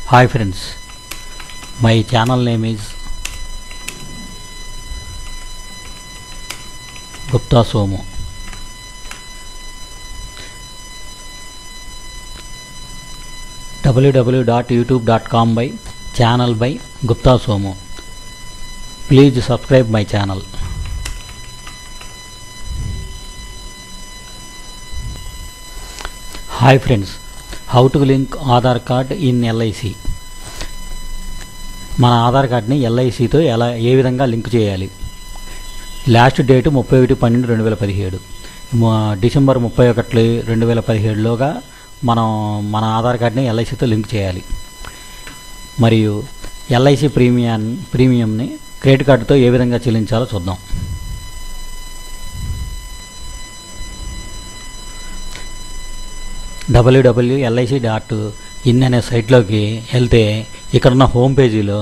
Hi friends, my channel name is Gupta Somu. www.youtube.com by channel by Gupta Somu. Please subscribe my channel. Hi friends how to link Aadhaar card in LIC మన ఆధార్ కార్డ్ని ఎల్ఐసితో ఎలా ఏ విధంగా link చేయాలి last date ముప్పై ఒకటి పన్నెండు రెండు వేల పదిహేడు మ- డిసెంబర్ ముప్పై ఒకటి రెండు వేల పదిహేడులోగా మనం మన ఆధార్ కార్డ్ని ఎల్ఐసితో లింక్ చేయాలి మరియు ఎల్ఐసి ప్రీమియం ప్రీమియంని క్రెడిట్ కార్డుతో ఏ విధంగా చెల్లించాలో చూద్దాం డబ్ల్యూడబ్ల్యూఎల్ఐసి డాట్ ఇన్ అనే సైట్లోకి వెళ్తే ఇక్కడున్న హోమ్ పేజీలో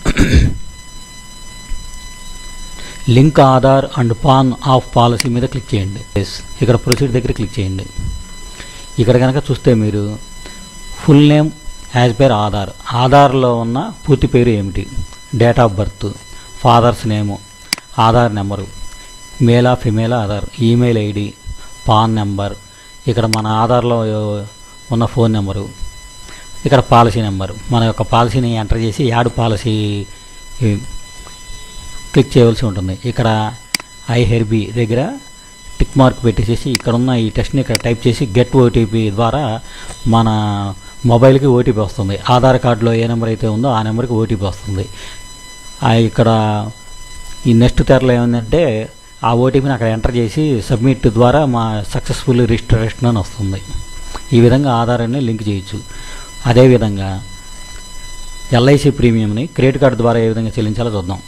link Aadhaar and PAN of policy మీద క్లిక్ చేయండి Yes. ఇక్కడ ప్రొసీడ్ దగ్గర క్లిక్ చేయండి ఇక్కడ కనుక చూస్తే మీరు full name as per Aadhaar ఆధార్లో ఉన్న పూర్తి పేరు ఏమిటి date of birth father's name Aadhaar number మేలా ఫిమేలా Aadhaar email ID PAN number ఇక్కడ మన ఆధార్లో ఉన్న ఫోన్ నెంబరు ఇక్కడ పాలసీ నెంబరు మన యొక్క పాలసీని ఎంటర్ చేసి యాడ్ పాలసీ ఈ, క్లిక్ చేయవలసి ఉంటుంది ఇక్కడ ఐ హెర్బీ దగ్గర టిక్ మార్క్ పెట్టేసేసి ఇక్కడ ఉన్న ఈ టెస్ట్ని ఇక్కడ టైప్ చేసి గెట్ ఓటీపీ ద్వారా మన మొబైల్కి ఓటీపీ వస్తుంది ఆధార్ కార్డులో ఏ నెంబర్ అయితే ఉందో ఆ నెంబర్కి ఓటీపీ వస్తుంది ఆ ఇక్కడ ఈ నెక్స్ట్ తెరలో ఏముందంటే ఆ ఓటీపీని అక్కడ ఎంటర్ చేసి సబ్మిట్ ద్వారా మా సక్సెస్ఫుల్ రిజిస్ట్రేషన్ అని వస్తుంది ఈ విధంగా ఆధారాన్ని లింక్ చేయొచ్చు అదేవిధంగా ఎల్ఐసి ప్రీమియంని క్రెడిట్ కార్డు ద్వారా ఏ విధంగా చెల్లించాలో చూద్దాం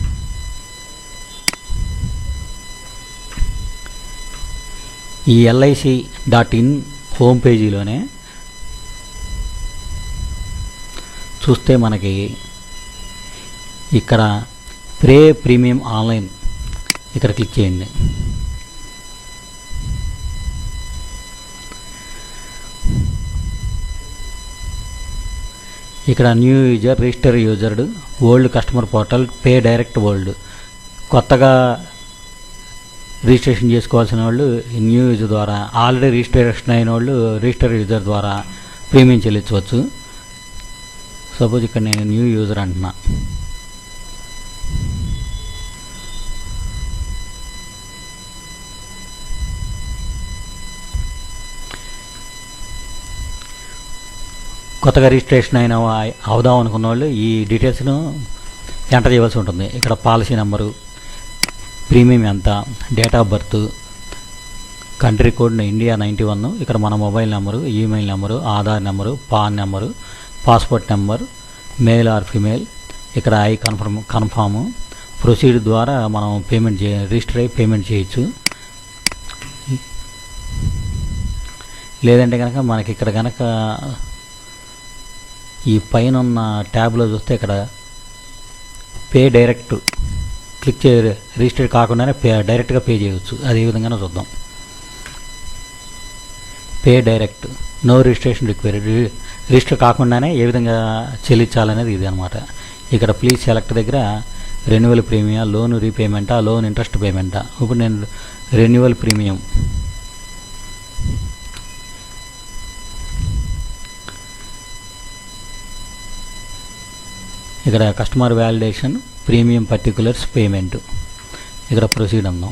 ఈ ఎల్ఐసి డాట్ ఇన్ హోమ్ పేజీలోనే చూస్తే మనకి ఇక్కడ ప్రే ప్రీమియం ఆన్లైన్ ఇక్కడ క్లిక్ చేయండి ఇక్కడ న్యూ యూజర్ రిజిస్టర్ యూజర్డ్ old customer portal pay direct old కొత్తగా రిజిస్ట్రేషన్ చేసుకోవాల్సిన వాళ్ళు ఈ న్యూ యూజర్ ద్వారా ఆల్రెడీ రిజిస్ట్రేషన్ అయిన వాళ్ళు రిజిస్టర్ యూజర్ ద్వారా ప్రీమియం చెల్లించవచ్చు సపోజ్ ఇక్కడ నేను న్యూ యూజర్ అంటున్నా కొత్తగా రిజిస్ట్రేషన్ అయిన వా- అవుదాం అనుకున్న వాళ్ళు ఈ డీటెయిల్స్ను ఎంటర్ చేయవలసి ఉంటుంది ఇక్కడ పాలసీ నెంబరు ప్రీమియం ఎంత date of birth country code India ninety one ఇక్కడ మన mobile number email number Aadhaar number PAN number passport number male or female ఇక్కడ ఐ కన్ఫర్మ్ కన్ఫామ్ ప్రొసీడ్ ద్వారా మనం పేమెంట్ చే రిజిస్టర్ అయ్యి పేమెంట్ చేయొచ్చు లేదంటే కనుక మనకి ఇక్కడ కనుక ఈ పైన ఉన్న ట్యాబ్లో చూస్తే ఇక్కడ పే డైరెక్ట్ క్లిక్ చే రిజిస్టర్ కాకుండానే పే డైరెక్ట్గా పే చేయవచ్చు అదే విధంగానే చూద్దాం pay direct no registration required register కాకుండానే ఏ విధంగా చెల్లించాలనేది ఇది అనమాట ఇక్కడ ప్లీజ్ సెలెక్ట్ దగ్గర రెన్యువల్ ప్రీమియం లోన్ రీపేమెంటా లోన్ ఇంట్రెస్ట్ పేమెంటా ఇప్పుడు నేను రెన్యువల్ ప్రీమియం ఇక్కడ customer validation premium particulars payment ఇక్కడ ప్రొసీడ్ అందాం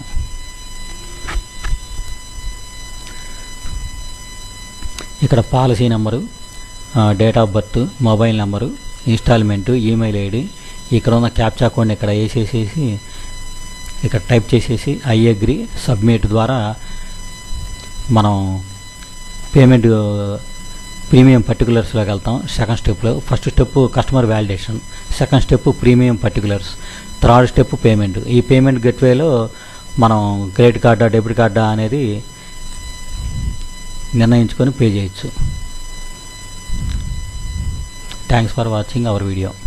ఇక్కడ policy number date of birth mobile number installment email ID ఇక్కడ ఉన్న క్యాప్చా కోడ్ని ఇక్కడ వేసేసేసి ఇక్కడ టైప్ చేసేసి ఐ అగ్రి సబ్మిట్ ద్వారా మనం పేమెంట్ ప్రీమియం పర్టికులర్స్లోకి వెళ్తాం సెకండ్ స్టెప్లో first step customer validation second step premium particulars third step payment ఈ పేమెంట్ గెట్వేలో మనం క్రెడిట్ కార్డా డెబిట్ కార్డా అనేది నిర్ణయించుకొని పే చేయొచ్చు thanks for watching our video